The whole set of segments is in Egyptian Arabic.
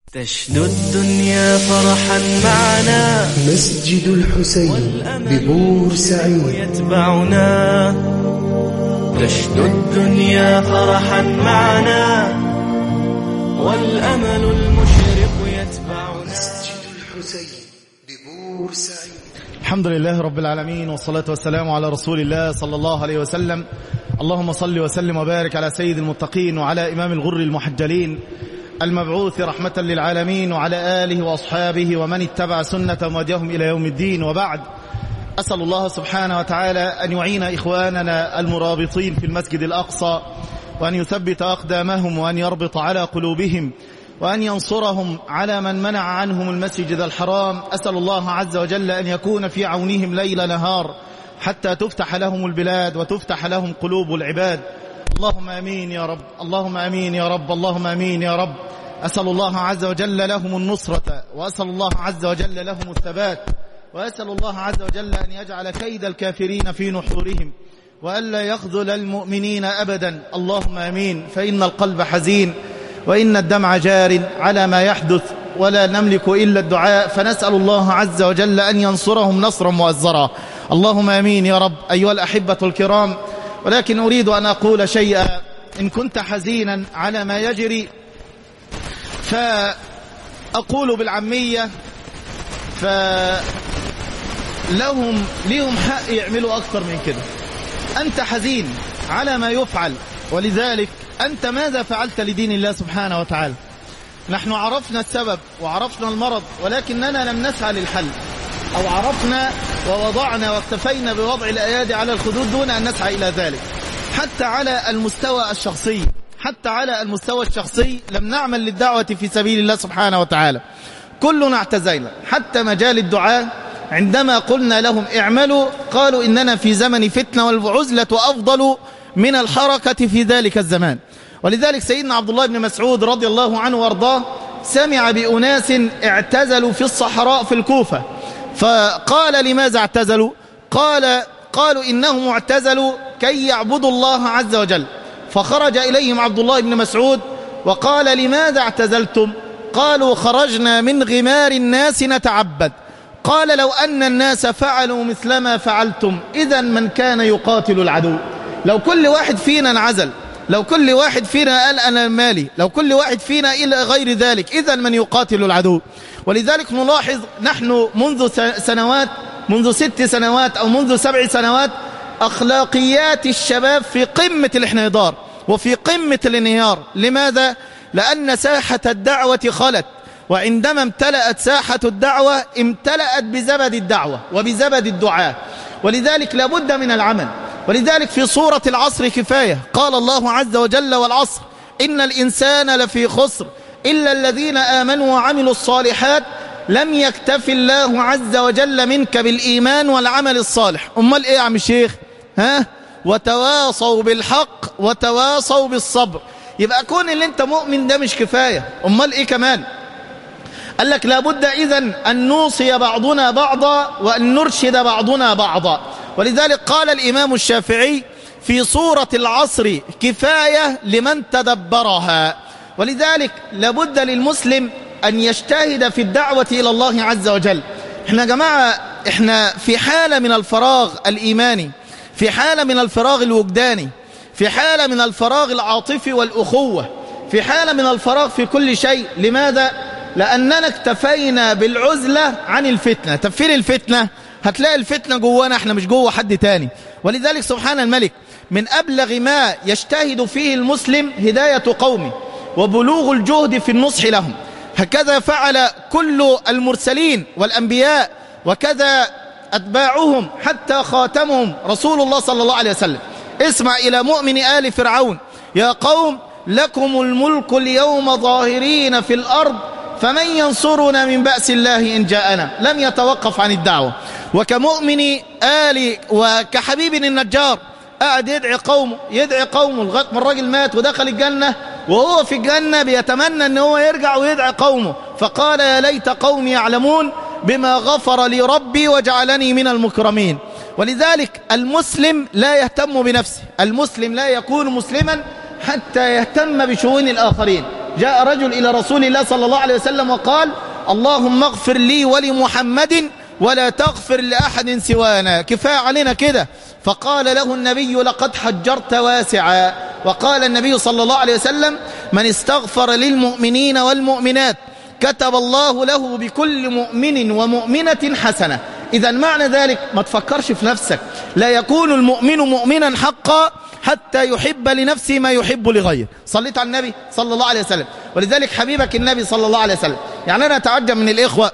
تشنو الدنيا فرحا معنا مسجد الحسين ببور سعيد يتبعنا تشنو الدنيا فرحا معنا والأمل المشرق يتبعنا مسجد الحسين ببور سعيد الحمد لله رب العالمين والصلاة والسلام على رسول الله صلى الله عليه وسلم اللهم صل وسلم وبارك على سيد المتقين وعلى إمام الغر المحجلين المبعوث رحمة للعالمين وعلى آله وأصحابه ومن اتبع سنة وديهم إلى يوم الدين وبعد أسأل الله سبحانه وتعالى أن يعين إخواننا المرابطين في المسجد الأقصى وأن يثبت أقدامهم وأن يربط على قلوبهم وأن ينصرهم على من منع عنهم المسجد الحرام أسأل الله عز وجل أن يكون في عونهم ليل نهار حتى تفتح لهم البلاد وتفتح لهم قلوب العباد اللهم أمين يا رب اللهم أمين يا رب اللهم أمين يا رب أسأل الله عز وجل لهم النصرة وأسأل الله عز وجل لهم الثبات وأسأل الله عز وجل أن يجعل كيد الكافرين في نحورهم وألا يخذل المؤمنين أبدا اللهم أمين فإن القلب حزين وإن الدمع جار على ما يحدث ولا نملك إلا الدعاء فنسأل الله عز وجل أن ينصرهم نصرا مؤزرا اللهم أمين يا رب أيها الأحبة الكرام ولكن أريد أن أقول شيئا إن كنت حزينا على ما يجري فأقول بالعامية فلهم لهم حق يعملوا أكثر من كده أنت حزين على ما يفعل ولذلك أنت ماذا فعلت لدين الله سبحانه وتعالى نحن عرفنا السبب وعرفنا المرض ولكننا لم نسعى للحل أو عرفنا ووضعنا واكتفينا بوضع الأيادي على الخدود دون أن نسعى إلى ذلك حتى على المستوى الشخصي حتى على المستوى الشخصي لم نعمل للدعوة في سبيل الله سبحانه وتعالى كلنا اعتزينا حتى مجال الدعاء عندما قلنا لهم اعملوا قالوا إننا في زمن فتنة والعزلة أفضل من الحركة في ذلك الزمان ولذلك سيدنا عبد الله بن مسعود رضي الله عنه وارضاه سمع بأناس اعتزلوا في الصحراء في الكوفة فقال لماذا اعتزلوا قال قالوا إنهم اعتزلوا كي يعبدوا الله عز وجل فخرج إليهم عبد الله بن مسعود وقال لماذا اعتزلتم قالوا خرجنا من غمار الناس نتعبد قال لو أن الناس فعلوا مثلما فعلتم إذا من كان يقاتل العدو لو كل واحد فينا انعزل لو كل واحد فينا قال أنا مالي لو كل واحد فينا إلى غير ذلك إذا من يقاتل العدو ولذلك نلاحظ نحن منذ سنوات منذ ست سنوات أو منذ سبع سنوات أخلاقيات الشباب في قمة الانحدار وفي قمة الانهيار لماذا؟ لأن ساحة الدعوة خلت وعندما امتلأت ساحة الدعوة امتلأت بزبد الدعوة وبزبد الدعاء ولذلك لابد من العمل ولذلك في سورة العصر كفاية قال الله عز وجل والعصر إن الإنسان لفي خسر إلا الذين آمنوا وعملوا الصالحات لم يكتف الله عز وجل منك بالإيمان والعمل الصالح أمال إيه يا عم الشيخ ها وتواصوا بالحق وتواصوا بالصبر يبقى كون اللي انت مؤمن ده مش كفاية أمال إيه كمان قال لك لابد إذن أن نوصي بعضنا بعضا وأن نرشد بعضنا بعضا ولذلك قال الإمام الشافعي في سورة العصر كفاية لمن تدبرها ولذلك لابد للمسلم أن يجتهد في الدعوة إلى الله عز وجل احنا يا جماعة احنا في حالة من الفراغ الإيماني في حالة من الفراغ الوجداني في حالة من الفراغ العاطفي والأخوة في حالة من الفراغ في كل شيء لماذا؟ لأننا اكتفينا بالعزلة عن الفتنة تفير الفتنة هتلاقي الفتنة جوانا احنا مش جوه حد تاني ولذلك سبحان الملك من أبلغ ما يجتهد فيه المسلم هداية قومه وبلوغ الجهد في النصح لهم هكذا فعل كل المرسلين والأنبياء وكذا أتباعهم حتى خاتمهم رسول الله صلى الله عليه وسلم اسمع إلى مؤمن آل فرعون يا قوم لكم الملك اليوم ظاهرين في الأرض فمن ينصرنا من بأس الله إن جاءنا لم يتوقف عن الدعوة وكمؤمن آل وكحبيب النجار قاعد يدعي قومه يدعي قومه لغايه ما الراجل مات ودخل الجنة وهو في الجنة بيتمنى ان هو يرجع ويدعي قومه فقال يا ليت قومي يعلمون بما غفر لي ربي وجعلني من المكرمين ولذلك المسلم لا يهتم بنفسه المسلم لا يكون مسلما حتى يهتم بشؤون الآخرين جاء رجل إلى رسول الله صلى الله عليه وسلم وقال اللهم اغفر لي ولمحمد ولا تغفر لأحد سوانا كفاية علينا كده فقال له النبي لقد حجرت واسعا وقال النبي صلى الله عليه وسلم من استغفر للمؤمنين والمؤمنات كتب الله له بكل مؤمن ومؤمنة حسنة إذا معنى ذلك ما تفكرش في نفسك لا يكون المؤمن مؤمنا حقا حتى يحب لنفسه ما يحب لغيره صليت على النبي صلى الله عليه وسلم ولذلك حبيبك النبي صلى الله عليه وسلم يعني أنا أتعجب من الإخوة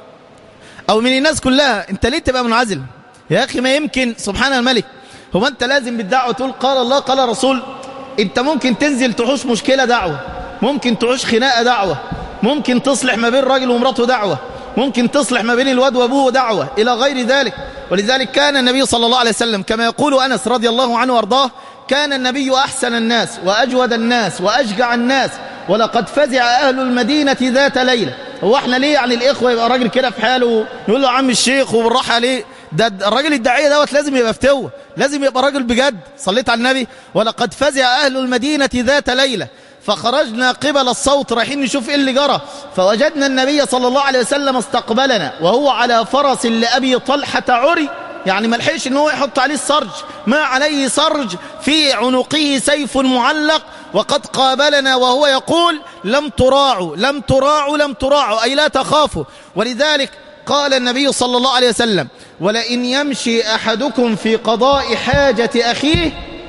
أو من الناس كلها أنت ليه تبقى منعزل يا أخي ما يمكن سبحان الملك هو أنت لازم بالدعوة تقول قال الله قال رسول أنت ممكن تنزل تحوش مشكلة دعوة ممكن تعوش خناقة دعوة ممكن تصلح ما بين راجل ومراته دعوة ممكن تصلح ما بين الواد وابوه دعوة إلى غير ذلك ولذلك كان النبي صلى الله عليه وسلم كما يقول أنس رضي الله عنه وارضاه كان النبي أحسن الناس وأجود الناس وأشجع الناس ولقد فزع أهل المدينة ذات ليلة هو احنا ليه يعني الإخوة يبقى راجل كده في حاله يقول له عم الشيخ وبالراحة عليه ده الراجل الداعية دوت لازم يبقى فتوة لازم يبقى راجل بجد صليت على النبي ولقد فزع أهل المدينة ذات ليلة فخرجنا قبل الصوت رايحين نشوف ايه اللي جرى فوجدنا النبي صلى الله عليه وسلم استقبلنا وهو على فرس لأبي طلحة عري يعني ما لحقش ان هو يحط عليه السرج ما عليه سرج في عنقه سيف معلق وقد قابلنا وهو يقول لم تراعوا لم تراعوا لم تراعوا أي لا تخافوا ولذلك قال النبي صلى الله عليه وسلم ولئن يمشي أحدكم في قضاء حاجة أخيه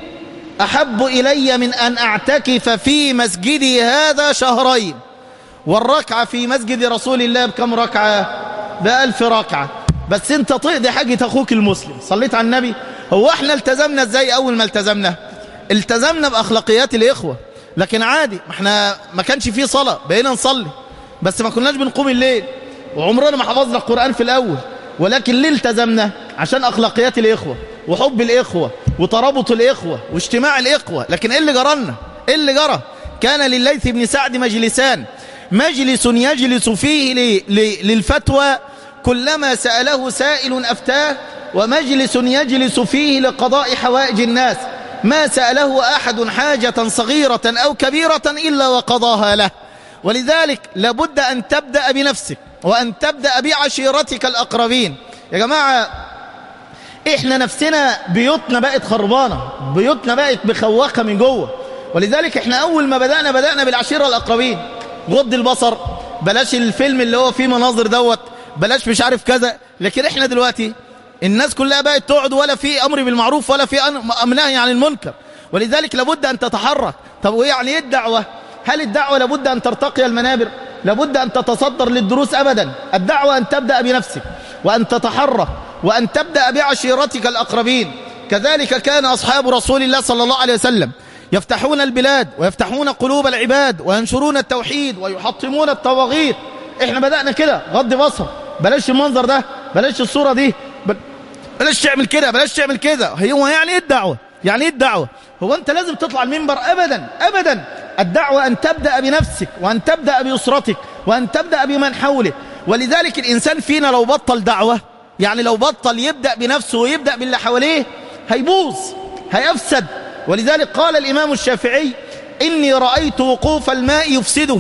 أحب إلي من أن أعتكف في مسجدي هذا شهرين والركعة في مسجد رسول الله بكم ركعة بألف ركعة بس انت تقضي حاجة أخوك المسلم صليت على النبي هو احنا التزمنا ازاي أول ما التزمنا التزمنا بأخلاقيات الإخوة لكن عادي ما احنا ما كانش فيه صلاة بقينا نصلي بس ما كناش بنقوم الليل وعمرنا ما حفظنا القرآن في الأول ولكن ليه التزمنا عشان أخلاقيات الإخوة وحب الإخوة وترابط الإخوة واجتماع الإخوة لكن إيه اللي جرالنا إيه اللي جرى كان لليث بن سعد مجلسان مجلس يجلس فيه للفتوى كلما سأله سائل أفتاه ومجلس يجلس فيه لقضاء حوائج الناس ما سأله أحد حاجة صغيرة أو كبيرة إلا وقضاها له ولذلك لابد أن تبدأ بنفسك وأن تبدأ بعشيرتك الأقربين يا جماعة إحنا نفسنا بيوتنا بقت خربانة بيوتنا بقت بخوخة من جوه ولذلك إحنا أول ما بدأنا بدأنا بالعشيرة الأقربين غض البصر بلاش الفيلم اللي هو فيه مناظر دوت بلاش مش عارف كذا لكن إحنا دلوقتي الناس كلها بقت تقعد ولا في أمر بالمعروف ولا في نهي عن المنكر ولذلك لابد أن تتحرك طب وإيه يعني إيه الدعوة هل الدعوة لابد أن ترتقي المنابر لابد أن تتصدر للدروس أبدا الدعوة أن تبدأ بنفسك وأن تتحرك وأن تبدأ بعشيرتك الأقربين كذلك كان أصحاب رسول الله صلى الله عليه وسلم يفتحون البلاد ويفتحون قلوب العباد وينشرون التوحيد ويحطمون الطواغيت احنا بدأنا كده غض بصر بلاش المنظر ده بلاش الصورة دي بلاش تعمل كده بلاش تعمل كده هو يعني ايه الدعوة يعني ايه الدعوة هو انت لازم تطلع المنبر ابدا ابدا الدعوة ان تبدأ بنفسك وان تبدأ بأسرتك وان تبدأ بمن حولك ولذلك الانسان فينا لو بطل دعوة يعني لو بطل يبدأ بنفسه ويبدأ باللي حواليه هيبوظ هيفسد ولذلك قال الإمام الشافعي إني رأيت وقوف الماء يفسده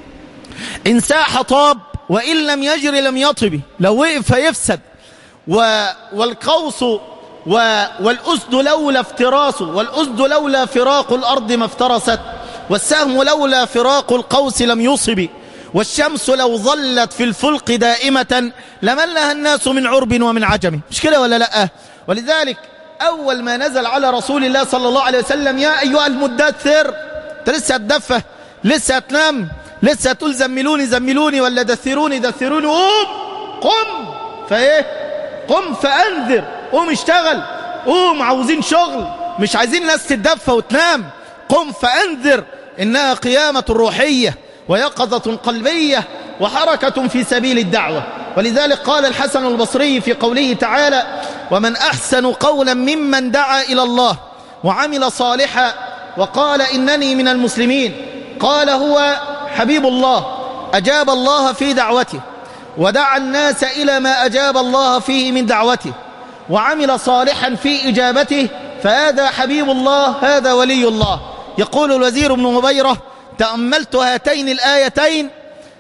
إن ساح طاب وإن لم يجر لم يطب لو وقف هيفسد و... والقوس و... والأسد لولا افتراسه والأسد لولا فراق الأرض ما افترست والسهم لولا فراق القوس لم يصب والشمس لو ظلت في الفلق دائمة لملها الناس من عرب ومن عجم مش كده ولا لا ولذلك أول ما نزل على رسول الله صلى الله عليه وسلم يا أيها المدثر انت لسه هتدفه لسه هتنام لسه هتقول زملوني زملوني ولا دثروني دثروني قوم قم فايه قم فأنذر قوم اشتغل قوم عاوزين شغل مش عايزين ناس تتدفى وتنام قم فأنذر إنها قيامة روحية ويقظة قلبية وحركة في سبيل الدعوة ولذلك قال الحسن البصري في قوله تعالى ومن أحسن قولا ممن دعا إلى الله وعمل صالحا وقال إنني من المسلمين قال هو حبيب الله أجاب الله في دعوته ودعا الناس إلى ما أجاب الله فيه من دعوته وعمل صالحا في إجابته فهذا حبيب الله هذا ولي الله يقول الوزير بن مبيرة تأملت هاتين الآيتين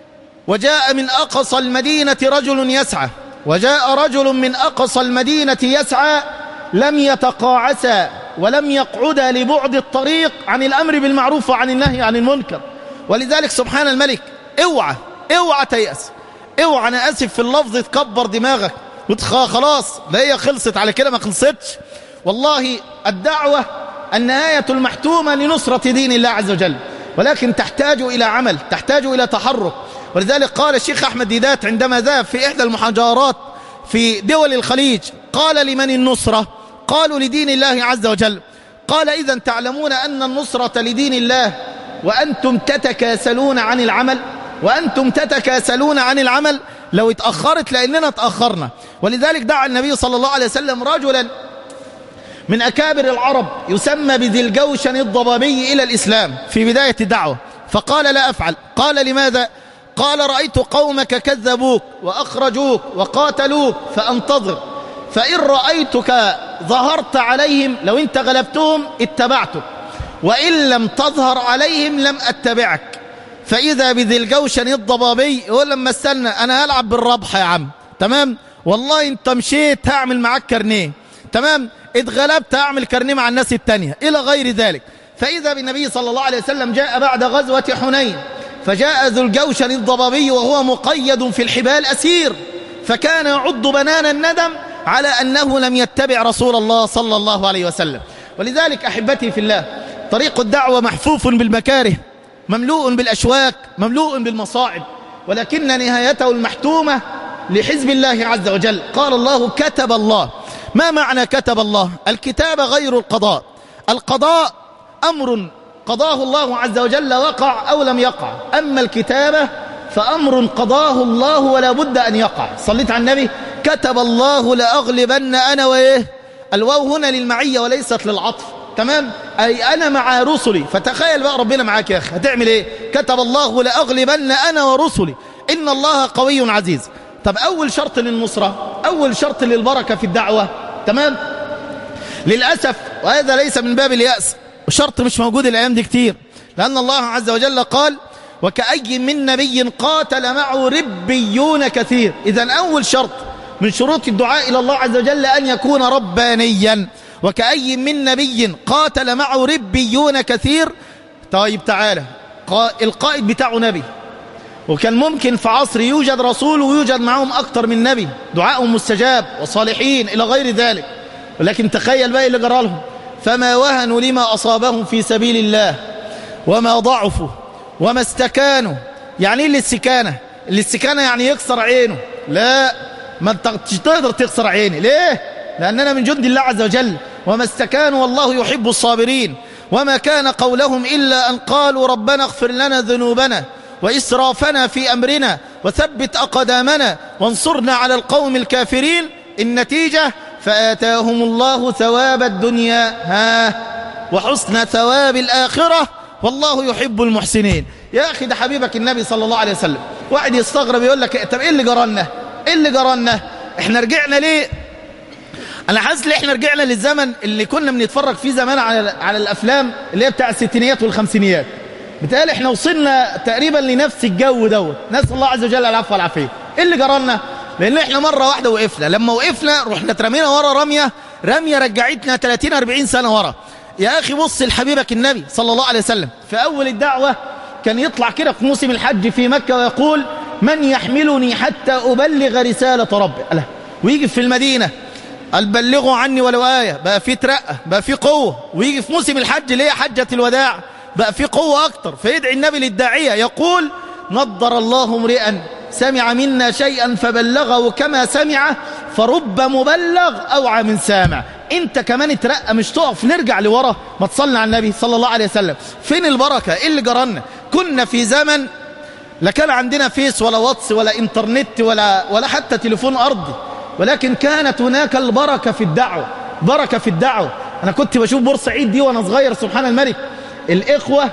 وجاء من أقصى المدينة رجل يسعى وجاء رجل من أقصى المدينة يسعى لم يتقاعسا ولم يقعدا لبعد الطريق عن الأمر بالمعروف وعن النهي عن المنكر ولذلك سبحان الملك اوعى اوعى تيأس اوعى انا اسف في اللفظ تكبر دماغك وتخ- خلاص لا هي خلصت على كده ما خلصتش والله الدعوة النهاية المحتومة لنصرة دين الله عز وجل ولكن تحتاج إلى عمل تحتاج إلى تحرك ولذلك قال الشيخ أحمد ديدات عندما ذهب في إحدى المحاجرات في دول الخليج قال لمن النصرة قالوا لدين الله عز وجل قال إذا تعلمون أن النصرة لدين الله وأنتم تتكاسلون عن العمل وأنتم تتكاسلون عن العمل لو اتأخرت لأننا اتأخرنا ولذلك دعا النبي صلى الله عليه وسلم رجلا من أكابر العرب يسمى بذي الجوشن الضبابي إلى الإسلام في بداية الدعوة فقال لا أفعل قال لماذا قال رأيت قومك كذبوك وأخرجوك وقاتلوك فأنتظر فإن رأيتك ظهرت عليهم لو أنت غلبتهم اتبعتك وإن لم تظهر عليهم لم أتبعك فإذا بذي الجوشن الضبابي يقول لما استنى أنا هلعب بالربح يا عم تمام والله أنت مشيت هعمل معاك كارنيه تمام اتغلبت هعمل كارنيه مع الناس التانية إلى غير ذلك فإذا بالنبي صلى الله عليه وسلم جاء بعد غزوة حنين فجاء ذو الجوشن الضبابي وهو مقيد في الحبال أسير فكان يعض بنان الندم على أنه لم يتبع رسول الله صلى الله عليه وسلم ولذلك أحبتي في الله طريق الدعوة محفوف بالمكاره مملوء بالأشواك مملوء بالمصاعب ولكن نهايته المحتومة لحزب الله عز وجل قال الله كتب الله ما معنى كتب الله الكتاب غير القضاء القضاء أمر قضاه الله عز وجل وقع أو لم يقع أما الكتابة فأمر قضاه الله ولا بد أن يقع صليت على النبي كتب الله لأغلبن أنا وإيه الواو هنا للمعية وليست للعطف تمام أي أنا مع رسلي فتخيل بقى ربنا معاك يا أخي هتعمل إيه كتب الله لأغلبن أنا ورسلي إن الله قوي عزيز طب أول شرط للنصرة أول شرط للبركة في الدعوة تمام للأسف وهذا ليس من باب اليأس وشرط مش موجود الأيام دي كتير لأن الله عز وجل قال وكأي من نبي قاتل معه ربيون كثير إذا أول شرط من شروط الدعاء إلى الله عز وجل أن يكون ربانيا وكأي من نبي قاتل معه ربيون كثير طيب تعالى قا- القائد بتاعه نبي وكان ممكن في عصر يوجد رسول ويوجد معهم أكتر من نبي دعائهم مستجاب وصالحين إلى غير ذلك ولكن تخيل بقى اللي جرى لهم فما وهنوا لما أصابهم في سبيل الله وما ضعفوا وما استكانوا يعني ايه الاستكانة الاستكانة يعني يكسر عينه لا ما انت مش تقدر تكسر عيني ليه لأننا من جند الله عز وجل وما استكانوا والله يحب الصابرين وما كان قولهم إلا أن قالوا ربنا اغفر لنا ذنوبنا وإسرافنا في أمرنا وثبت أقدامنا وانصرنا على القوم الكافرين النتيجة فآتاهم الله ثواب الدنيا ها وحسن ثواب الآخرة والله يحب المحسنين يا أخي ده حبيبك النبي صلى الله عليه وسلم واحد يستغرب يقول لك طب إيه اللي جرالنا إيه اللي جرالنا إحنا رجعنا ليه انا حاسس ان احنا رجعنا للزمن اللي كنا بنتفرج فيه زمان على على الافلام اللي هي بتاع الستينيات والخمسينيات بتهيألي احنا وصلنا تقريبا لنفس الجو دوت نسال الله عز وجل العفو والعافيه ايه اللي جرالنا لان احنا مره واحده وقفنا لما وقفنا رحنا اترمينا ورا رميه رميه رجعتنا 30 40 سنه ورا يا اخي بص لحبيبك النبي صلى الله عليه وسلم في اول الدعوه كان يطلع كده في موسم الحج في مكه ويقول من يحملني حتى ابلغ رساله ربي ألا ويجي في المدينه قال بلغوا عني ولو آية بقى في ترقة بقى في قوة ويجي في موسم الحج اللي هي حجة الوداع بقى في قوة أكتر فيدعي النبي للداعية يقول نضر الله امرئا سمع منا شيئا فبلغه كما سمع فرب مبلغ أوعى من سامع انت كمان اترقى مش تقف نرجع لورا ما تصلي على النبي صلى الله عليه وسلم فين البركة ايه اللي جرالنا كنا في زمن لا كان عندنا فيس ولا واتس ولا انترنت ولا ولا حتى تليفون ارضي ولكن كانت هناك البركه في الدعوه بركه في الدعوه انا كنت بشوف بورسعيد دي وانا صغير سبحان الملك الاخوه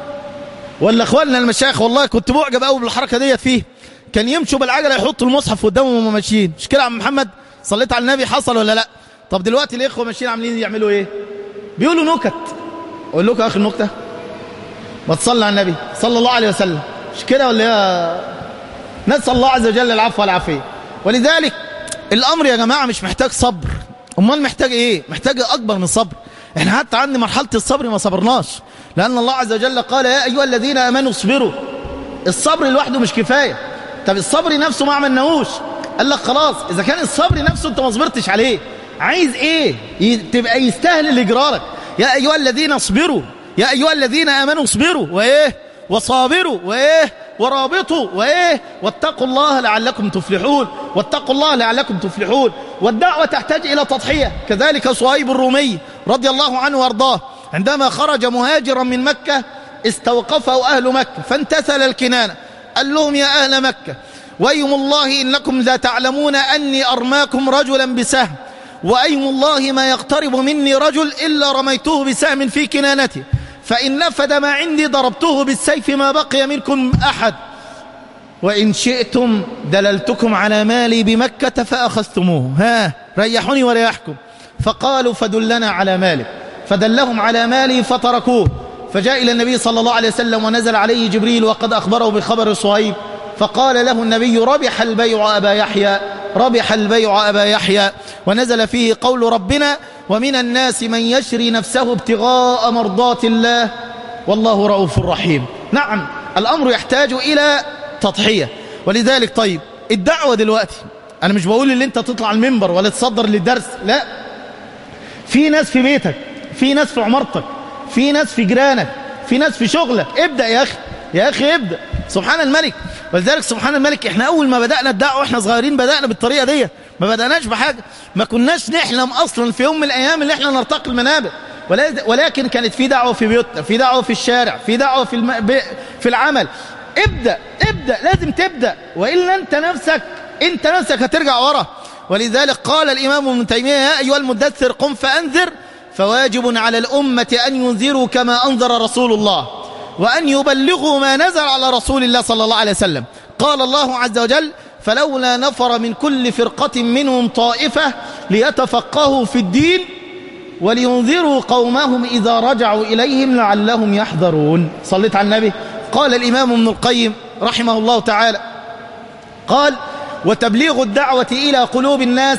ولا اخواننا المشايخ والله كنت معجب قوي بالحركه ديت فيه كان يمشوا بالعجله يحطوا المصحف قدامهم وهم ماشيين مش كده يا عم محمد صليت على النبي حصل ولا لا طب دلوقتي الاخوه ماشيين عاملين يعملوا ايه بيقولوا نكت اقول لكم يا اخي النكته ما تصلي على النبي صلى الله عليه وسلم مش كده ولا يا نسأل الله عز وجل العفو والعافية ولذلك الأمر يا جماعة مش محتاج صبر أمال محتاج إيه محتاج أكبر من صبر إحنا حتى عند مرحلة الصبر ما صبرناش لأن الله عز وجل قال يا أيها الذين آمنوا اصبروا الصبر لوحده مش كفاية طب الصبر نفسه ما عملناهوش قال لك خلاص إذا كان الصبر نفسه أنت ما صبرتش عليه عايز إيه ي- تبقى يستاهل اللي جرارك يا أيها الذين اصبروا يا أيها الذين آمنوا اصبروا وإيه وصابروا وإيه ورابطوا وإيه واتقوا الله لعلكم تفلحون واتقوا الله لعلكم تفلحون والدعوة تحتاج إلى تضحية كذلك صهيب الرومي رضي الله عنه وارضاه عندما خرج مهاجرا من مكة استوقفه أهل مكة فانتثل الكنانة قال لهم يا أهل مكة وأيم الله إنكم لا تعلمون أني أرماكم رجلا بسهم وأيم الله ما يقترب مني رجل إلا رميته بسهم في كنانته فإن نفد ما عندي ضربته بالسيف ما بقي منكم أحد وإن شئتم دللتكم على مالي بمكة فأخذتموه ها ريحوني وريحكم فقالوا فدلنا على مالك فدلهم على مالي فتركوه فجاء إلى النبي صلى الله عليه وسلم ونزل عليه جبريل وقد أخبره بخبر صهيب فقال له النبي ربح البيع أبا يحيى ربح البيع أبا يحيى ونزل فيه قول ربنا ومن الناس من يشري نفسه ابتغاء مرضات الله والله رؤوف رحيم نعم الأمر يحتاج إلى تضحية ولذلك طيب الدعوة دلوقتي أنا مش بقول اللي أنت تطلع المنبر ولا تصدر للدرس لا في ناس في بيتك في ناس في عمارتك في ناس في جيرانك في ناس في شغلك ابدأ يا أخي يا أخي ابدأ سبحان الملك ولذلك سبحان الملك احنا أول ما بدأنا الدعوة واحنا صغيرين بدأنا بالطريقة دي ما بدأناش بحاجة ما كناش نحلم أصلا في يوم من الأيام اللي احنا نرتقي المنابر ولا- ولكن كانت في دعوة في بيوتنا في دعوة في الشارع في دعوة في, الم... ب- في العمل ابدأ ابدأ لازم تبدأ وإلا أنت نفسك أنت نفسك هترجع ورا ولذلك قال الإمام ابن تيمية يا أيها المدثر قم فأنذر فواجب على الأمة أن ينذروا كما أنذر رسول الله وأن يبلغوا ما نزل على رسول الله صلى الله عليه وسلم قال الله عز وجل فلولا نفر من كل فرقة منهم طائفة ليتفقهوا في الدين ولينذروا قومهم إذا رجعوا إليهم لعلهم يحذرون صليت على النبي قال الإمام ابن القيم رحمه الله تعالى قال وتبليغ الدعوة إلى قلوب الناس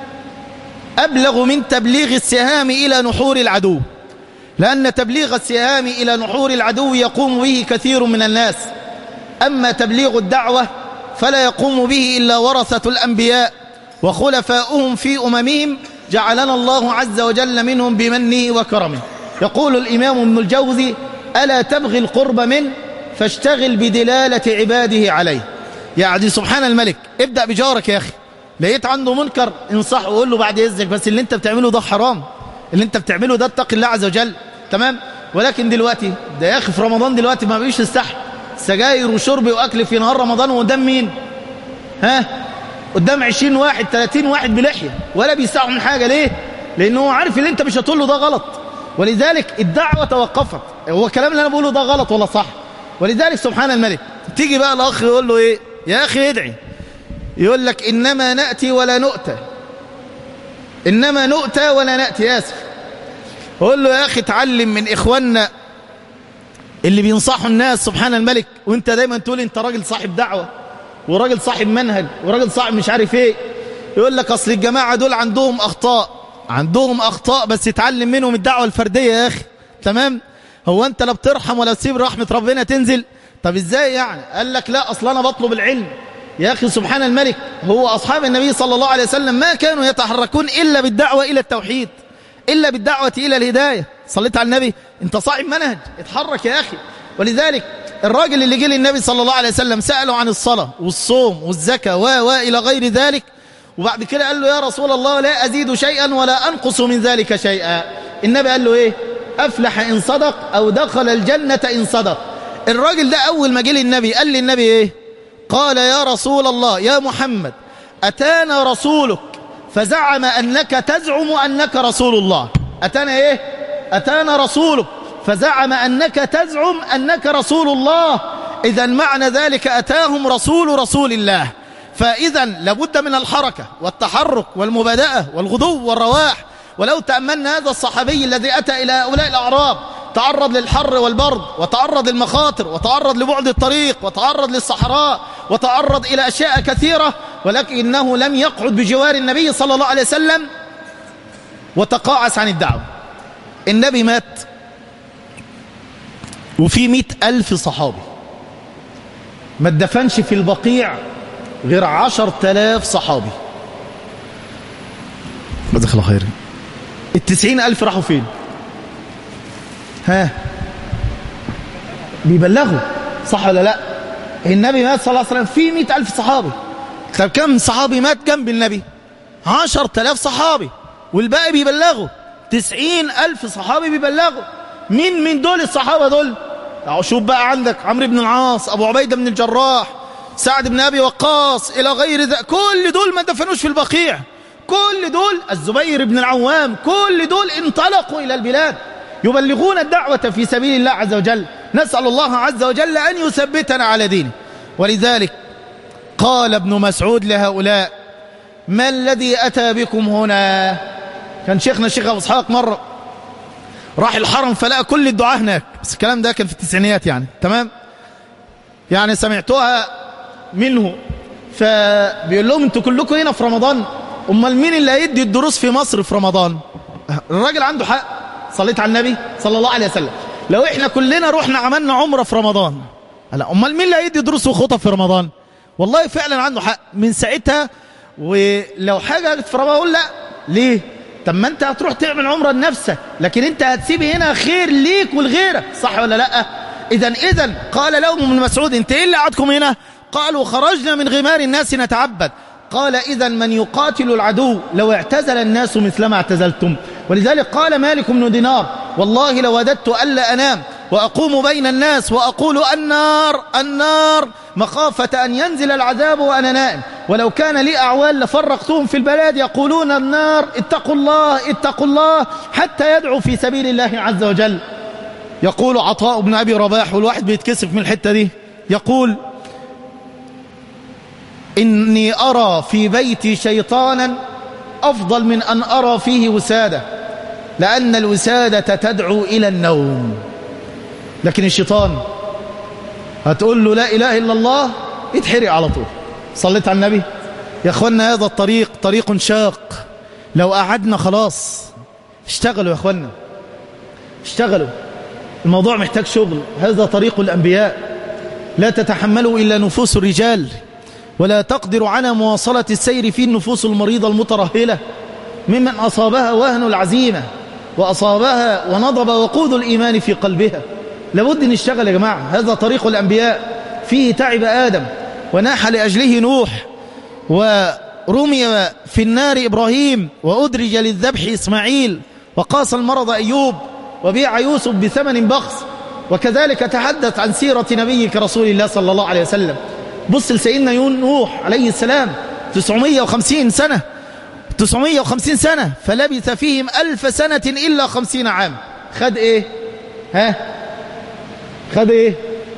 أبلغ من تبليغ السهام إلى نحور العدو لأن تبليغ السهام إلى نحور العدو يقوم به كثير من الناس أما تبليغ الدعوة فلا يقوم به إلا ورثة الأنبياء وخلفاؤهم في أممهم جعلنا الله عز وجل منهم بمنه وكرمه يقول الإمام ابن الجوزي ألا تبغي القرب منه فاشتغل بدلالة عباده عليه يعني سبحان الملك ابدأ بجارك يا أخي لقيت عنده منكر انصحه وقول له بعد إذنك بس اللي انت بتعمله ده حرام اللي انت بتعمله ده اتقي الله عز وجل تمام ولكن دلوقتي ده يا أخي في رمضان دلوقتي ما بيش يستحي سجاير وشرب وأكل في نهار رمضان وقدام مين ها قدام 20 واحد 30 واحد بلحية ولا بيساعوا من حاجة ليه لأنه هو عارف اللي انت مش هتقول له ده غلط ولذلك الدعوة توقفت هو الكلام اللي أنا بقوله ده غلط ولا صح ولذلك سبحان الملك تيجي بقى الأخ يقول له إيه يا أخي ادعي يقول لك إنما نأتي ولا نؤتى إنما نؤتى ولا نأتي آسف قول له يا أخي اتعلم من إخواننا اللي بينصحوا الناس سبحان الملك وانت دايما تقول انت راجل صاحب دعوة وراجل صاحب منهج وراجل صاحب مش عارف ايه يقول لك اصل الجماعة دول عندهم اخطاء عندهم اخطاء بس اتعلم منهم الدعوة الفردية يا اخي تمام هو انت لا بترحم ولا تسيب رحمة ربنا تنزل طب ازاي يعني قال لك لا اصل انا بطلب العلم يا اخي سبحان الملك هو اصحاب النبي صلى الله عليه وسلم ما كانوا يتحركون الا بالدعوة الى التوحيد إلا بالدعوة إلى الهداية صليت على النبي انت صاحب منهج اتحرك يا أخي ولذلك الراجل اللي جه للنبي صلى الله عليه وسلم سأله عن الصلاة والصوم والزكاة و و إلى غير ذلك وبعد كده قال له يا رسول الله لا أزيد شيئا ولا أنقص من ذلك شيئا النبي قال له إيه أفلح إن صدق أو دخل الجنة إن صدق الراجل ده أول ما جه للنبي قال للنبي إيه قال يا رسول الله يا محمد أتانا رسولك فزعم أنك تزعم أنك رسول الله أتانا إيه أتانا رسولك فزعم أنك تزعم أنك رسول الله إذا معنى ذلك أتاهم رسول رسول الله فإذا لابد من الحركة والتحرك والمبادئة والغدو والرواح ولو تأملنا هذا الصحابي الذي أتى إلى هؤلاء الأعراب تعرض للحر والبرد وتعرض للمخاطر وتعرض لبعد الطريق وتعرض للصحراء وتعرض إلى أشياء كثيرة ولكنه لم يقعد بجوار النبي صلى الله عليه وسلم وتقاعس عن الدعوة النبي مات وفي مئة ألف صحابي ما اتدفنش في البقيع غير عشر تلاف صحابي جزاك الله خير التسعين ألف راحوا فين ها بيبلغوا صح ولا لا النبي مات صلى الله عليه وسلم في مئة ألف صحابي طب كم صحابي مات جنب النبي عشر تلاف صحابي والباقي بيبلغوا تسعين ألف صحابي بيبلغوا مين من دول الصحابة دول أهو شوف بقى عندك عمرو بن العاص أبو عبيدة بن الجراح سعد بن أبي وقاص إلى غير ذلك كل دول ما دفنوش في البقيع كل دول الزبير بن العوام كل دول انطلقوا إلى البلاد يبلغون الدعوة في سبيل الله عز وجل نسأل الله عز وجل أن يثبتنا على دينه ولذلك قال ابن مسعود لهؤلاء ما الذي أتى بكم هنا كان شيخنا الشيخ أبو اسحاق مرة راح الحرم فلقى كل الدعاء هناك بس الكلام ده كان في التسعينيات يعني تمام يعني سمعتها منه فبيقول لهم انتوا كلكم هنا في رمضان امال مين اللي هيدي الدروس في مصر في رمضان الراجل عنده حق صليت على النبي صلى الله عليه وسلم لو احنا كلنا رحنا عملنا عمره في رمضان لا امال مين اللي هيدي دروس وخطب في رمضان والله فعلا عنده حق من ساعتها ولو حاجه جت في رمضان اقول لا ليه طب ما انت هتروح تعمل عمره لنفسك لكن انت هتسيب هنا خير ليك ولغيرك صح ولا لا اذا اذا قال لهم ابن مسعود انت ايه اللي قعدكم هنا قالوا خرجنا من غمار الناس نتعبد قال إذا من يقاتل العدو لو اعتزل الناس مثلما اعتزلتم ولذلك قال مالك بن دينار والله لو وددت ألا أنام وأقوم بين الناس وأقول النار النار مخافة أن ينزل العذاب وأنا نائم ولو كان لي أعوال لفرقتهم في البلاد يقولون النار اتقوا الله اتقوا الله حتى يدعوا في سبيل الله عز وجل يقول عطاء بن أبي رباح والواحد بيتكسف من الحتة دي يقول إني أرى في بيتي شيطانا أفضل من أن أرى فيه وسادة لأن الوسادة تدعو إلى النوم لكن الشيطان هتقول له لا إله إلا الله يتحرق على طول صليت على النبي يا أخوانا هذا الطريق طريق شاق لو قعدنا خلاص اشتغلوا يا أخوانا اشتغلوا الموضوع محتاج شغل هذا طريق الأنبياء لا تتحملوا إلا نفوس الرجال ولا تقدر على مواصلة السير في النفوس المريضة المترهلة ممن أصابها وهن العزيمة وأصابها ونضب وقود الإيمان في قلبها لابد نشتغل يا جماعة هذا طريق الأنبياء فيه تعب آدم وناح لأجله نوح ورمي في النار إبراهيم وأدرج للذبح إسماعيل وقاس المرض أيوب وبيع يوسف بثمن بخس وكذلك تحدث عن سيرة نبيك رسول الله صلى الله عليه وسلم بص لسيدنا نوح عليه السلام 950 سنة 950 سنة فلبث فيهم ألف سنة إلا خمسين عام خد إيه ها خد إيه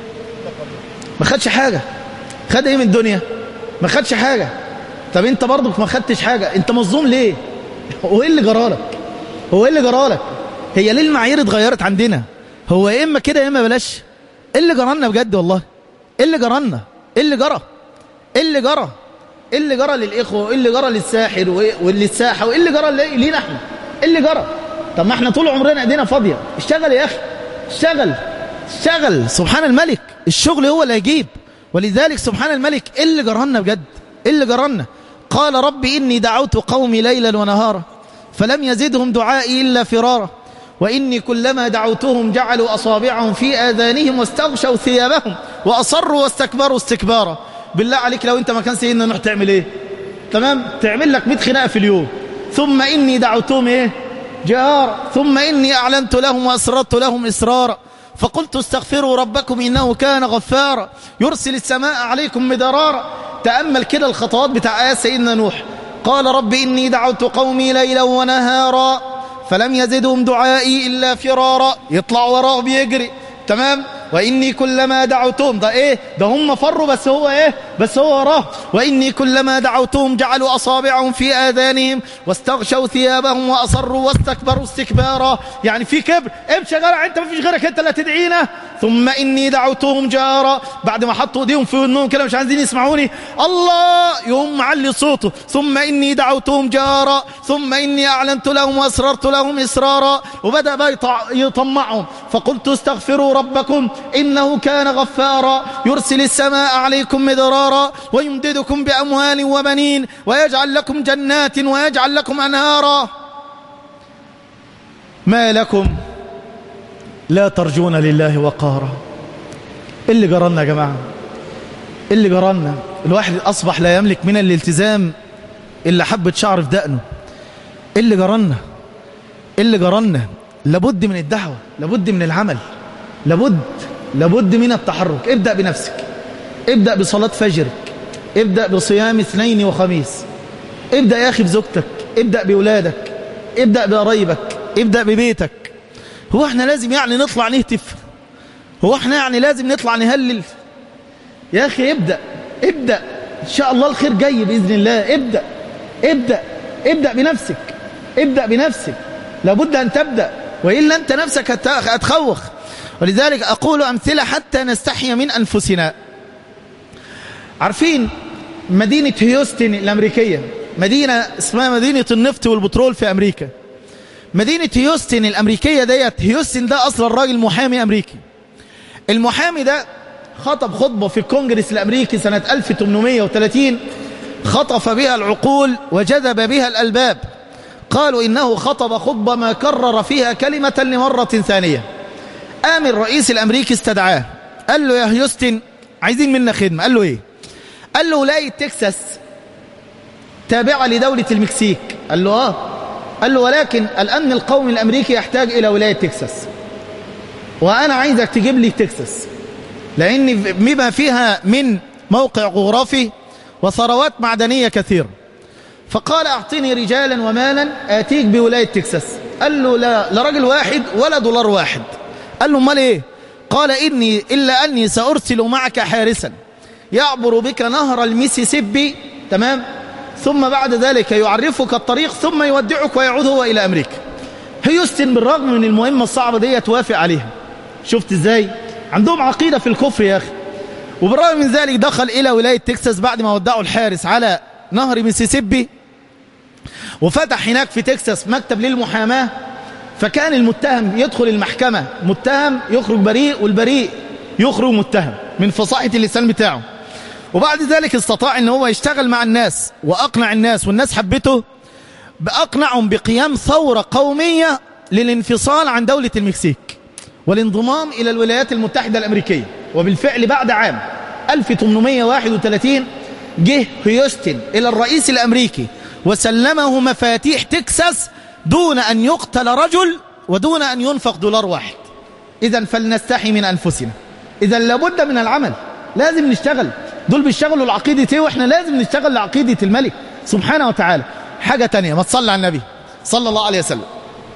ما خدش حاجة خد إيه من الدنيا ما خدش حاجة طب أنت برضك ما خدتش حاجة أنت مظلوم ليه هو إيه اللي جرالك هو إيه اللي جرالك هي ليه المعايير اتغيرت عندنا هو يا إما كده يا إما بلاش إيه اللي جرالنا بجد والله إيه اللي جرالنا ايه اللي جرى ايه اللي جرى ايه اللي جرى للاخوه وايه اللي جرى للساحر وللساحه وايه اللي جرى لينا احنا ايه اللي جرى طب ما احنا طول عمرنا ايدينا فاضيه اشتغل يا اخي اشتغل اشتغل سبحان الملك الشغل هو اللي هيجيب ولذلك سبحان الملك ايه اللي جرالنا بجد ايه اللي جرالنا قال رب اني دعوت قومي ليلا ونهارا فلم يزدهم دعائي الا فرارا وإني كلما دعوتهم جعلوا أصابعهم في آذانهم واستغشوا ثيابهم وأصروا واستكبروا استكبارا بالله عليك لو أنت ما كان سيدنا نوح تعمل إيه تمام تعمل لك 100 خناقة في اليوم ثم إني دعوتهم إيه جهارا ثم إني أعلنت لهم وأسررت لهم إسرارا فقلت استغفروا ربكم إنه كان غفارا يرسل السماء عليكم مدرارا تأمل كده الخطوات بتاع آيات سيدنا نوح قال رب إني دعوت قومي ليلا ونهارا فلم يزدهم دعائي إلا فرارا يطلع وراه بيجري تمام وإني كلما دعوتهم ده إيه ده هم فروا بس هو إيه بس هو وراه وإني كلما دعوتهم جعلوا أصابعهم في آذانهم واستغشوا ثيابهم وأصروا واستكبروا استكبارا يعني في كبر امشي يا جدع انت ما فيش غيرك انت اللي تدعينا ثم إني دعوتهم جارا بعد ما حطوا ايديهم في ودنهم كده مش عايزين يسمعوني الله يقوم معلي صوته ثم إني دعوتهم جارا ثم إني أعلنت لهم وأسررت لهم إسرارا وبدأ بقى يطع- يطمعهم فقلت استغفروا ربكم إنه كان غفارا يرسل السماء عليكم مدرارا ويمددكم بأموال وبنين ويجعل لكم جنات ويجعل لكم أنهارا ما لكم لا ترجون لله وقارا إيه اللي جرالنا يا جماعة إيه اللي جرالنا الواحد أصبح لا يملك من الالتزام إلا حبة شعر في دقنه إيه اللي جرالنا إيه اللي جرالنا لابد من الدعوة لابد من العمل لابد لابد من التحرك ابدأ بنفسك ابدأ بصلاة فجرك ابدأ بصيام اثنين وخميس ابدأ يا أخي بزوجتك ابدأ بأولادك ابدأ بقرايبك ابدأ ببيتك هو احنا لازم يعني نطلع نهتف هو احنا يعني لازم نطلع نهلل يا أخي ابدأ ابدأ إن شاء الله الخير جاي بإذن الله ابدأ ابدأ ابدأ بنفسك ابدأ بنفسك لابد أن تبدأ وإلا أنت نفسك هت- هتخوخ ولذلك أقول أمثلة حتى نستحي من أنفسنا عارفين مدينة هيوستن الأمريكية مدينة اسمها مدينة النفط والبترول في أمريكا مدينة هيوستن الأمريكية ديت هيوستن ده أصلا راجل محامي أمريكي المحامي ده خطب خطبة في الكونجرس الأمريكي سنة 1830 خطف بها العقول وجذب بها الألباب قالوا إنه خطب خطبة ما كرر فيها كلمة لمرة ثانية قام الرئيس الأمريكي استدعاه قال له يا هيوستن عايزين منا خدمة قال له إيه قال له ولاية تكساس تابعة لدولة المكسيك قال له آه قال له ولكن الأمن القومي الأمريكي يحتاج إلى ولاية تكساس وأنا عايزك تجيب لي تكساس لأن بما فيها من موقع جغرافي وثروات معدنية كثيرة فقال أعطني رجالا ومالا آتيك بولاية تكساس قال له لا, لا راجل واحد ولا دولار واحد قال له امال ايه قال إني إلا أني سأرسل معك حارسا يعبر بك نهر الميسيسيبي تمام ثم بعد ذلك يعرفك الطريق ثم يودعك ويعود هو إلى أمريكا هيوستن بالرغم من المهمة الصعبة دي توافق عليها شفت ازاي عندهم عقيدة في الكفر يا أخي وبالرغم من ذلك دخل إلى ولاية تكساس بعد ما ودعوا الحارس على نهر ميسيسيبي وفتح هناك في تكساس مكتب للمحاماة فكان المتهم يدخل المحكمة متهم يخرج بريء والبريء يخرج متهم من فصاحة اللسان بتاعه وبعد ذلك استطاع ان هو يشتغل مع الناس واقنع الناس والناس حبته باقنعهم بقيام ثورة قومية للانفصال عن دولة المكسيك والانضمام الى الولايات المتحدة الامريكية وبالفعل بعد عام 1831 جه هيوستن الى الرئيس الامريكي وسلمه مفاتيح تكساس دون ان يقتل رجل ودون ان ينفق دولار واحد اذا فلنستحي من انفسنا اذا لابد من العمل لازم نشتغل دول بيشتغلوا لعقيدة ايه واحنا لازم نشتغل لعقيدة الملك سبحانه وتعالى حاجة تانية ما تصلي على النبي صلى الله عليه وسلم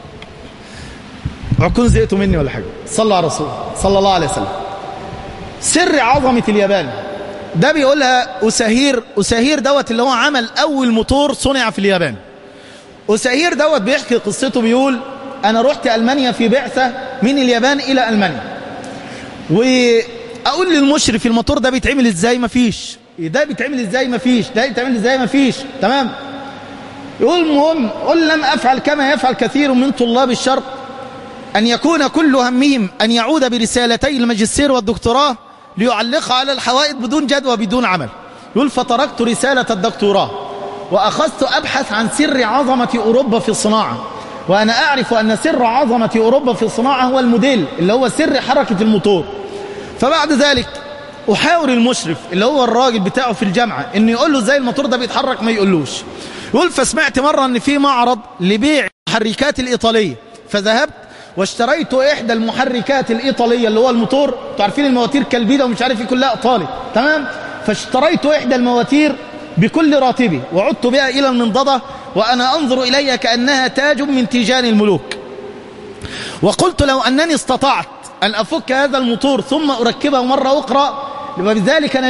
عكون زهقتوا مني ولا حاجة صلى على رسول صلى الله عليه وسلم سر عظمة اليابان ده بيقولها أساهير أساهير دوت اللي هو عمل أول موتور صنع في اليابان أساهير دوت بيحكي قصته بيقول أنا رحت ألمانيا في بعثة من اليابان إلى ألمانيا وأقول للمشرف الموتور ده بيتعمل إزاي مفيش ده بيتعمل إزاي مفيش ده بيتعمل إزاي مفيش تمام يقول المهم قل لم أفعل كما يفعل كثير من طلاب الشرق أن يكون كل همهم أن يعود برسالتي الماجستير والدكتوراه ليعلقها على الحوائط بدون جدوى بدون عمل يقول فتركت رسالة الدكتوراه وأخذت أبحث عن سر عظمة أوروبا في الصناعة وأنا أعرف أن سر عظمة أوروبا في الصناعة هو الموديل اللي هو سر حركة الموتور فبعد ذلك أحاور المشرف اللي هو الراجل بتاعه في الجامعة إنه يقول له ازاي الموتور ده بيتحرك ما يقولوش يقول فسمعت مرة إن في معرض لبيع المحركات الإيطالية فذهبت واشتريت إحدى المحركات الإيطالية اللي هو الموتور انتوا عارفين المواتير كالبيدة ومش عارف ايه كلها إيطالي تمام فاشتريت إحدى المواتير بكل راتبي وعدت بها إلى المنضدة وأنا أنظر إليها كأنها تاج من تيجان الملوك وقلت لو أنني استطعت أن أفك هذا الموتور ثم أركبه مرة أخرى وبذلك نجحت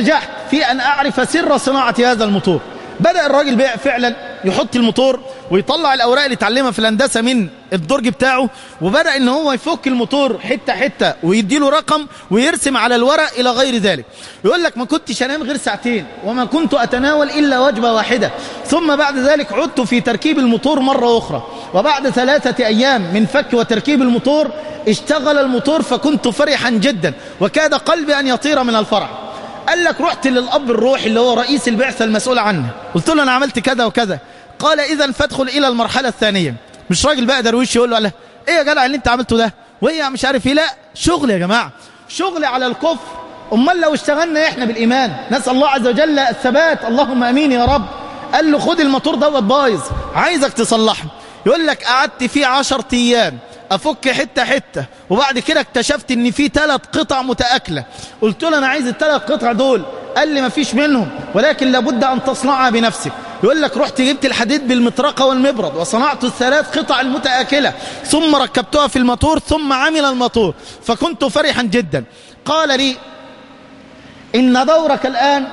في أن أعرف سر صناعة هذا الموتور بدأ الراجل بيع فعلا يحط الموتور ويطلع الأوراق اللي اتعلمها في الهندسة من الدرج بتاعه وبدأ ان هو يفك الموتور حتة حتة ويديله رقم ويرسم على الورق إلى غير ذلك يقول لك ما كنتش أنام غير ساعتين وما كنت أتناول إلا وجبة واحدة ثم بعد ذلك عدت في تركيب الموتور مرة أخرى وبعد ثلاثة أيام من فك وتركيب الموتور اشتغل الموتور فكنت فرحا جدا وكاد قلبي أن يطير من الفرح قال لك رحت للأب الروحي اللي هو رئيس البعثة المسؤول عنه قلت له أنا عملت كذا وكذا قال إذا فادخل إلى المرحلة الثانية مش راجل بقى درويش يقول له على إيه يا جدع اللي أنت عملته ده وهي مش عارف إيه لا شغل يا جماعة شغل على الكفر أمال لو اشتغلنا إحنا بالإيمان نسأل الله عز وجل الثبات اللهم أمين يا رب قال له خد الموتور دوت بايظ عايزك تصلحه يقول لك قعدت فيه عشر أيام افك حته حته وبعد كده اكتشفت ان في ثلاث قطع متاكله قلت له انا عايز الثلاث قطع دول قال لي ما فيش منهم ولكن لابد ان تصنعها بنفسك يقول لك رحت جبت الحديد بالمطرقه والمبرد وصنعت الثلاث قطع المتاكله ثم ركبتها في الموتور ثم عمل الموتور فكنت فرحا جدا قال لي ان دورك الان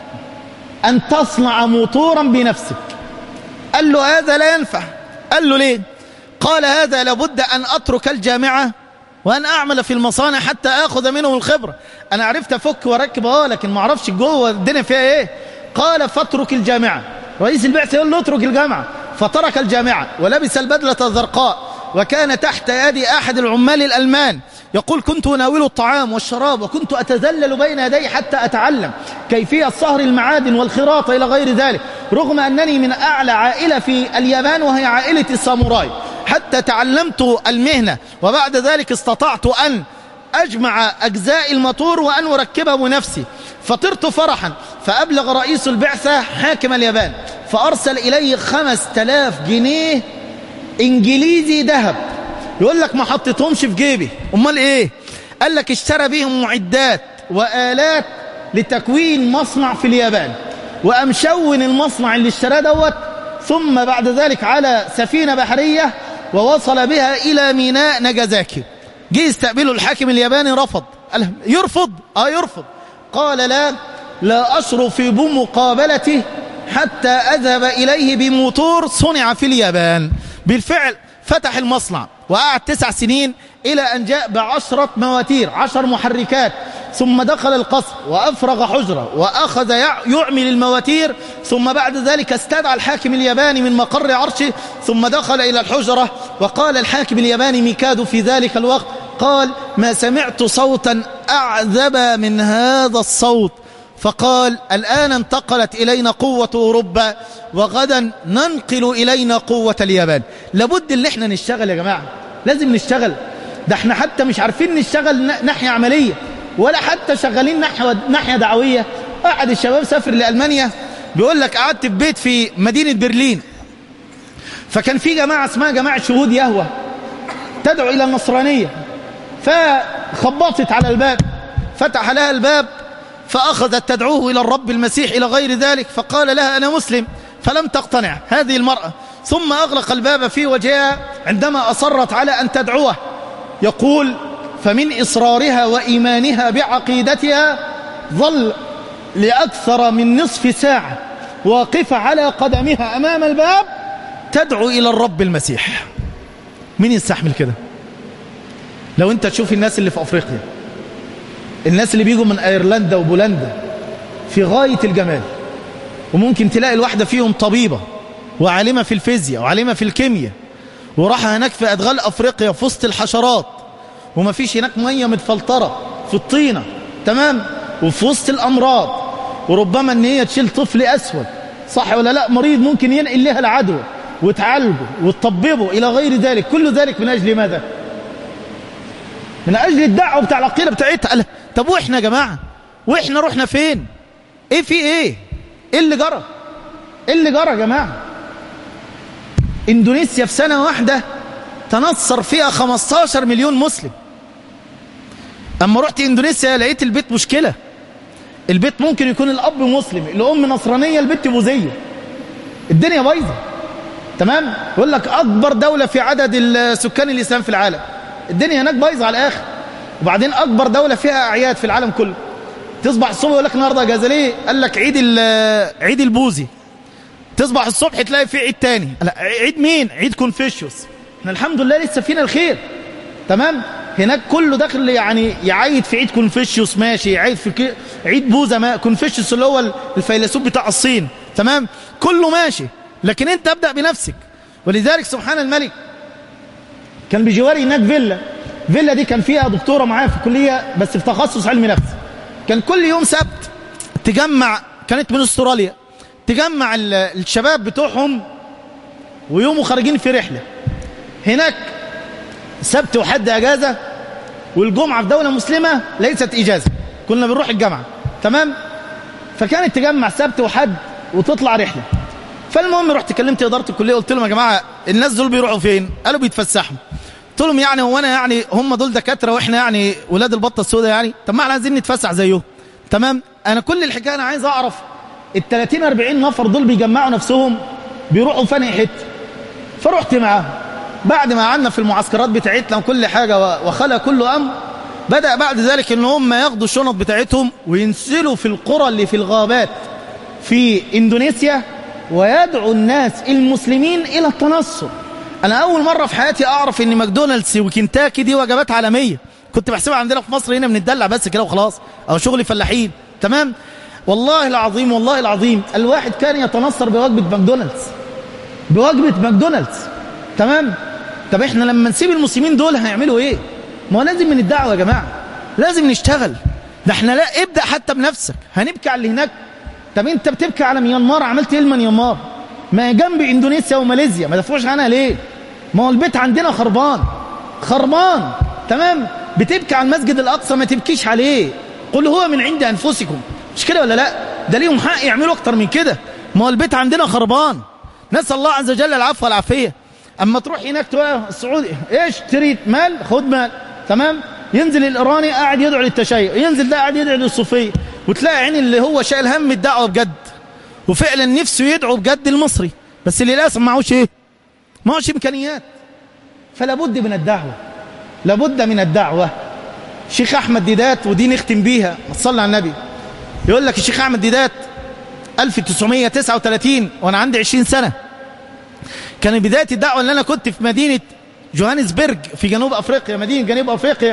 ان تصنع موتورا بنفسك قال له هذا لا ينفع قال له ليه قال هذا لابد أن أترك الجامعة وأن أعمل في المصانع حتى أخذ منهم الخبرة أنا عرفت أفك وأركب اه لكن ما أعرفش جوه الدنيا فيها إيه قال فاترك الجامعة رئيس البعثة يقول له اترك الجامعة فترك الجامعة ولبس البدلة الزرقاء وكان تحت يد أحد العمال الألمان يقول كنت أناول الطعام والشراب وكنت أتذلل بين يدي حتى أتعلم كيفية صهر المعادن والخراطة إلى غير ذلك رغم أنني من أعلى عائلة في اليابان وهي عائلة الساموراي حتى تعلمت المهنة وبعد ذلك استطعت أن أجمع أجزاء الموتور وأن أركبه بنفسي فطرت فرحا فأبلغ رئيس البعثة حاكم اليابان فأرسل إلي خمس تلاف جنيه إنجليزي ذهب يقول لك ما حطيتهمش في جيبي أمال إيه قال لك اشترى بهم معدات وآلات لتكوين مصنع في اليابان وأمشون المصنع اللي اشتراه دوت ثم بعد ذلك على سفينة بحرية ووصل بها إلى ميناء ناجازاكي جه يستقبله الحاكم الياباني رفض قال يرفض اه يرفض قال لا لا أشرف بمقابلته حتى أذهب إليه بموتور صنع في اليابان بالفعل فتح المصنع وقعد تسع سنين إلى أن جاء بعشرة مواتير عشر محركات ثم دخل القصر وأفرغ حجرة وأخذ يعمل المواتير ثم بعد ذلك استدعى الحاكم الياباني من مقر عرشه ثم دخل إلى الحجرة وقال الحاكم الياباني ميكادو في ذلك الوقت قال ما سمعت صوتا أعذب من هذا الصوت فقال الآن انتقلت إلينا قوة أوروبا وغدا ننقل إلينا قوة اليابان لابد ان احنا نشتغل يا جماعة لازم نشتغل ده احنا حتى مش عارفين نشتغل ناحية عملية ولا حتى شغالين ناحية, ناحية دعوية قعد الشباب سافر لألمانيا بيقول لك قعدت في بيت في مدينة برلين فكان في جماعة اسمها جماعة شهود يهوه تدعو إلى النصرانية فخبطت على الباب فتح لها الباب فأخذت تدعوه إلى الرب المسيح إلى غير ذلك فقال لها أنا مسلم فلم تقتنع هذه المرأة ثم أغلق الباب في وجهها عندما أصرت على أن تدعوه يقول فمن إصرارها وإيمانها بعقيدتها ظل لأكثر من نصف ساعة واقفة على قدمها أمام الباب تدعو إلى الرب المسيح مين يستحمل كده لو انت تشوف الناس اللي في أفريقيا الناس اللي بيجوا من أيرلندا وبولندا في غاية الجمال وممكن تلاقي الواحدة فيهم طبيبة وعالمة في الفيزياء وعالمة في الكيمياء وراح هناك في أدغال أفريقيا في وسط الحشرات وما فيش هناك مية متفلترة في الطينة تمام وفي وسط الأمراض وربما ان هي تشيل طفل أسود صح ولا لا مريض ممكن ينقل لها العدوى وتعالجه وتطببه إلى غير ذلك كل ذلك من أجل ماذا من أجل الدعوة بتاع العقيدة بتاعتها قال طب وإحنا يا جماعة وإحنا رحنا فين إيه في إيه إيه اللي جرى إيه اللي جرى يا جماعة إندونيسيا في سنة واحدة تنصر فيها 15 مليون مسلم أما رحت إندونيسيا لقيت البيت مشكلة البيت ممكن يكون الأب مسلم الأم نصرانية البيت بوذية الدنيا بايظة تمام يقول لك أكبر دولة في عدد السكان الإسلام في العالم الدنيا هناك بايظة على الآخر وبعدين أكبر دولة فيها أعياد في العالم كله تصبح الصبح يقول لك النهارده اجازه ليه قال لك عيد ال- عيد البوذي تصبح الصبح تلاقي في عيد تاني لا عيد مين عيد كونفوشيوس احنا الحمد لله لسه فينا الخير تمام هناك كله داخل يعني يعيد في عيد كونفوشيوس ماشي يعيد في كي... عيد بوذا ما كونفوشيوس اللي هو الفيلسوف بتاع الصين تمام كله ماشي لكن انت ابدا بنفسك ولذلك سبحان الملك كان بجواري هناك فيلا فيلا دي كان فيها دكتوره معايا في الكليه بس في تخصص علم نفس كان كل يوم سبت تجمع كانت من استراليا تجمع ال- الشباب بتوعهم ويوموا خارجين في رحله هناك سبت وحد اجازه والجمعه في دوله مسلمه ليست اجازه كنا بنروح الجامعه تمام فكانت تجمع سبت وحد وتطلع رحله فالمهم رحت كلمت اداره الكليه قلت لهم يا جماعه الناس دول بيروحوا فين قالوا بيتفسحوا قلت لهم يعني هو انا يعني هم دول دكاتره واحنا يعني ولاد البطه السوداء يعني طب ما احنا عايزين نتفسح زيهم تمام انا كل الحكايه انا عايز اعرف ال 30 40 نفر دول بيجمعوا نفسهم بيروحوا فاني حته فرحت معاهم بعد ما قعدنا في المعسكرات بتاعتنا وكل حاجه و- وخلى كل امر بدا بعد ذلك ان هم ياخدوا الشنط بتاعتهم وينزلوا في القرى اللي في الغابات في اندونيسيا ويدعو الناس المسلمين الى التنصر انا اول مره في حياتي اعرف ان ماكدونالدز وكنتاكي دي وجبات عالميه كنت بحسبها عندنا في مصر هنا بنتدلع بس كده وخلاص او شغل فلاحين تمام والله العظيم والله العظيم الواحد كان يتنصر بوجبه ماكدونالدز بوجبه ماكدونالدز تمام طب احنا لما نسيب المسلمين دول هيعملوا ايه ما هو لازم من الدعوه يا جماعه لازم نشتغل ده احنا لا ابدا حتى بنفسك هنبكي على اللي هناك طب انت بتبكي على ميانمار عملت ايه لميانمار ما هي جنب اندونيسيا وماليزيا ما دافعوش عنها ليه ما هو البيت عندنا خربان خربان تمام بتبكي على المسجد الاقصى ما تبكيش عليه قل هو من عند انفسكم مش كده ولا لا ده ليهم حق يعملوا اكتر من كده ما هو البيت عندنا خربان نسال الله عز وجل العفو والعافيه اما تروح هناك تقول السعودي ايش تريد مال خد مال تمام ينزل الايراني قاعد يدعو للتشيع ينزل ده قاعد يدعو للصوفيه وتلاقي عين اللي هو شايل هم الدعوه بجد وفعلا نفسه يدعو بجد المصري بس للاسف معهوش ايه معهوش امكانيات فلا بد من الدعوه لابد من الدعوه شيخ احمد ديدات ودي نختم بيها صلى على النبي يقول لك الشيخ احمد ديدات 1939 وانا عندي 20 سنه كان بدايه الدعوه اللي انا كنت في مدينه جوهانسبرج في جنوب افريقيا مدينه جنوب افريقيا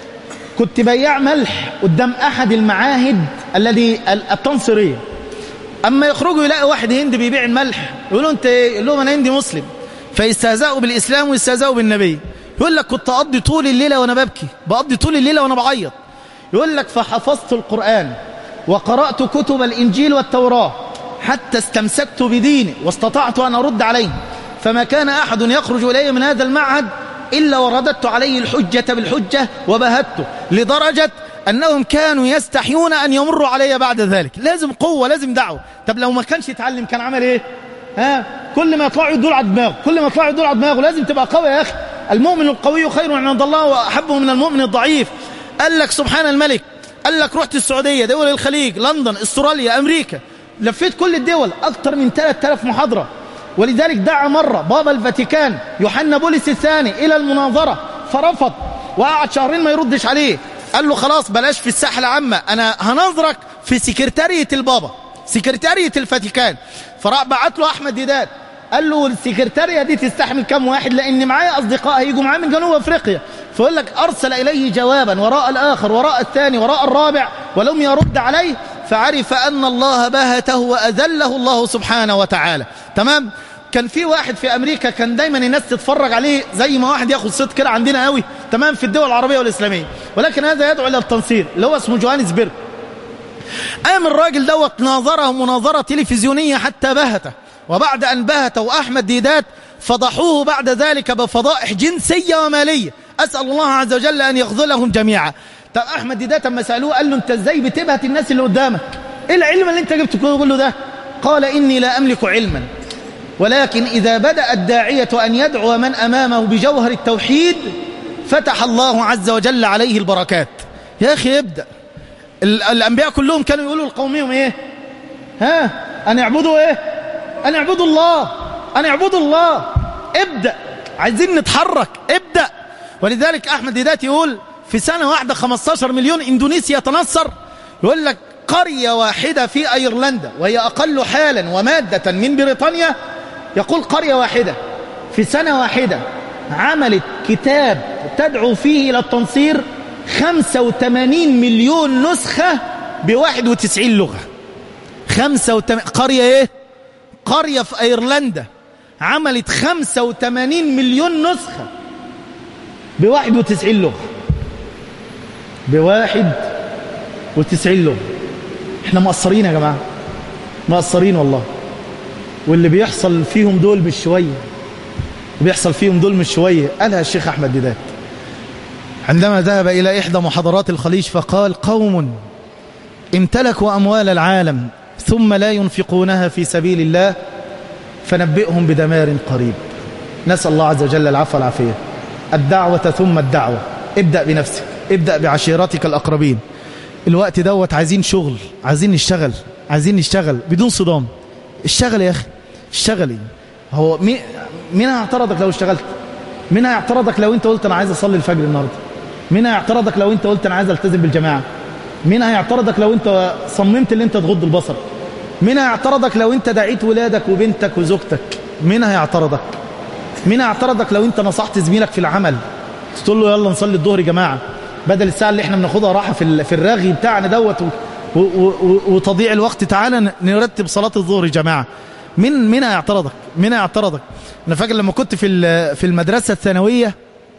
كنت بياع ملح قدام احد المعاهد الذي التنصيريه اما يخرجوا يلاقوا واحد هندي بيبيع الملح يقولوا انت ايه يقول لهم انا هندي مسلم فيستهزئوا بالاسلام ويستهزئوا بالنبي يقول لك كنت اقضي طول الليله وانا ببكي بقضي طول الليله وانا بعيط يقول لك فحفظت القران وقرات كتب الانجيل والتوراه حتى استمسكت بديني واستطعت ان ارد عليه فما كان احد يخرج الي من هذا المعهد الا ورددت عليه الحجه بالحجه وبهته لدرجه انهم كانوا يستحيون ان يمروا علي بعد ذلك لازم قوه لازم دعوه طب لو ما كانش يتعلم كان عمل ايه ها كل ما يطلعوا يدور على دماغه كل ما يطلعوا يدور على دماغه لازم تبقى قوي يا اخي المؤمن القوي خير عند الله واحبه من المؤمن الضعيف قال لك سبحان الملك قال لك رحت السعوديه دول الخليج لندن استراليا امريكا لفيت كل الدول اكثر من 3000 محاضره ولذلك دعا مره بابا الفاتيكان يوحنا بولس الثاني الى المناظره فرفض وقعد شهرين ما يردش عليه قال له خلاص بلاش في الساحه العامه انا هنظرك في سكرتاريه البابا سكرتاريه الفاتيكان فراح بعت له احمد ديدات قال له السكرتاريه دي تستحمل كم واحد لان معايا اصدقاء هيجوا معايا من جنوب افريقيا فيقول لك ارسل اليه جوابا وراء الاخر وراء الثاني وراء الرابع ولم يرد عليه فعرف ان الله بهته واذله الله سبحانه وتعالى تمام كان في واحد في امريكا كان دايما الناس تتفرج عليه زي ما واحد ياخد صيت كده عندنا قوي تمام في الدول العربيه والاسلاميه ولكن هذا يدعو الى التنصير اللي هو اسمه جوهانسبرج قام الراجل دوت ناظره مناظره تلفزيونيه حتى بهته وبعد ان بهته احمد ديدات فضحوه بعد ذلك بفضائح جنسيه وماليه اسال الله عز وجل ان يخذلهم جميعا طب احمد ديدات لما سالوه قال له انت ازاي بتبهت الناس اللي قدامك ايه العلم اللي انت جبته كله ده قال اني لا املك علما ولكن إذا بدأ الداعية أن يدعو من أمامه بجوهر التوحيد فتح الله عز وجل عليه البركات يا أخي ابدأ ال- الأنبياء كلهم كانوا يقولوا لقومهم إيه ها أن يعبدوا إيه أن يعبدوا الله أن يعبدوا الله ابدأ عايزين نتحرك ابدأ ولذلك أحمد ديدات يقول في سنة واحدة 15 مليون إندونيسي يتنصر يقول لك قرية واحدة في أيرلندا وهي أقل حالا ومادة من بريطانيا يقول قرية واحدة في سنة واحدة عملت كتاب تدعو فيه إلى التنصير 85 مليون نسخة ب 91 لغة 85 قرية إيه؟ قرية في أيرلندا عملت 85 مليون نسخة ب 91 لغة ب 91 لغة احنا مقصرين يا جماعة مقصرين والله واللي بيحصل فيهم دول مش شوية بيحصل فيهم دول مش شوية قالها الشيخ أحمد ديدات عندما ذهب إلى إحدى محاضرات الخليج فقال قوم امتلكوا أموال العالم ثم لا ينفقونها في سبيل الله فنبئهم بدمار قريب نسأل الله عز وجل العفو والعافية الدعوة ثم الدعوة ابدأ بنفسك ابدأ بعشيرتك الأقربين الوقت دوت عايزين شغل عايزين نشتغل عايزين نشتغل بدون صدام اشتغل يا أخي اشتغلي هو مين مين هيعترضك لو اشتغلت مين هيعترضك لو انت قلت انا عايز اصلي الفجر النهارده مين هيعترضك لو انت قلت انا عايز التزم بالجماعه مين هيعترضك لو انت صممت ان انت تغض البصر مين هيعترضك لو انت دعيت ولادك وبنتك وزوجتك مين هيعترضك مين هيعترضك لو انت نصحت زميلك في العمل تقول له يلا نصلي الظهر يا جماعه بدل الساعه اللي احنا بناخدها راحه في في الرغي بتاعنا دوت و- و- و- وتضييع الوقت تعالى نرتب صلاه الظهر يا جماعه مين مين هيعترضك مين هيعترضك انا فاكر لما كنت في ال- في المدرسه الثانويه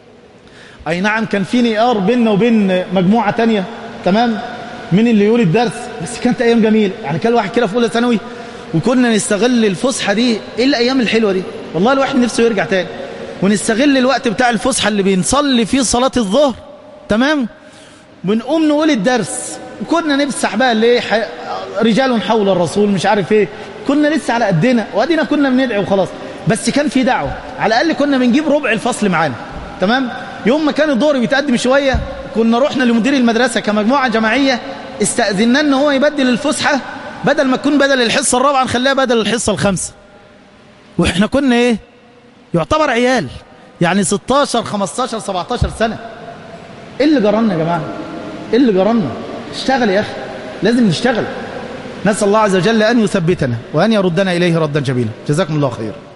اي نعم كان في نقار بيننا وبين مجموعه تانية تمام مين اللي يقول الدرس بس كانت ايام جميله يعني كان واحد كده في اولى ثانوي وكنا نستغل الفسحه دي ايه الايام الحلوه دي والله الواحد نفسه يرجع تاني ونستغل الوقت بتاع الفسحه اللي بنصلي فيه صلاه الظهر تمام بنقوم نقول الدرس وكنا نمسح بقى ليه ح... رجال حول الرسول مش عارف ايه كنا لسه على قدنا وادينا كنا بندعي وخلاص بس كان في دعوه على الاقل كنا بنجيب ربع الفصل معانا تمام يوم ما كان الدور بيتقدم شويه كنا رحنا لمدير المدرسه كمجموعه جماعيه استاذنا ان هو يبدل الفسحه بدل ما تكون بدل الحصه الرابعه نخليها بدل الحصه الخامسه واحنا كنا ايه يعتبر عيال يعني 16 15 17 سنه ايه اللي جرالنا يا جماعه ايه اللي جرالنا اشتغل يا اخي لازم نشتغل نسال الله عز وجل ان يثبتنا وان يردنا اليه ردا جميلا جزاكم الله خيرا